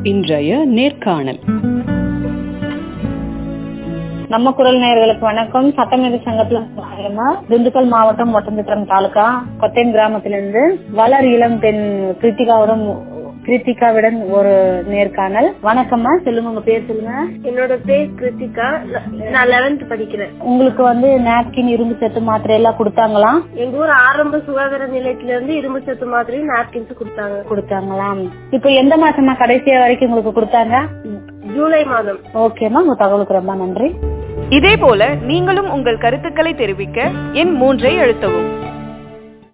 இன்றைய நேர்காணல் நம்ம குரல் நேயர்களுக்கு வணக்கம் சட்டமேதை சங்கத்துல சாயமா திண்டுக்கல் மாவட்டம் ஒட்டந்திட்டம் தாலுகா கொத்தையன் கிராமத்திலிருந்து வளர் இளம் பெண் கிருத்திகாவுடன் கிருத்திகாவுடன் ஒரு நேர்காணல் வணக்கம்மா சொல்லுங்க உங்க பேர் சொல்லுங்க என்னோட பேர் கிருத்திகா நான் லெவன்த் படிக்கிறேன் உங்களுக்கு வந்து நாப்கின் இரும்பு சத்து மாத்திரை எல்லாம் கொடுத்தாங்களா எங்க ஊர் ஆரம்ப சுகாதார நிலையத்துல இருந்து இரும்பு சத்து மாதிரி நாப்கின்ஸ் கொடுத்தாங்க கொடுத்தாங்களாம் இப்போ எந்த மாசமா கடைசியா வரைக்கும் உங்களுக்கு கொடுத்தாங்க ஜூலை மாதம் ஓகேம்மா உங்க தகவலுக்கு ரொம்ப நன்றி இதேபோல நீங்களும் உங்கள் கருத்துக்களை தெரிவிக்க எண் மூன்றை அழுத்தவும்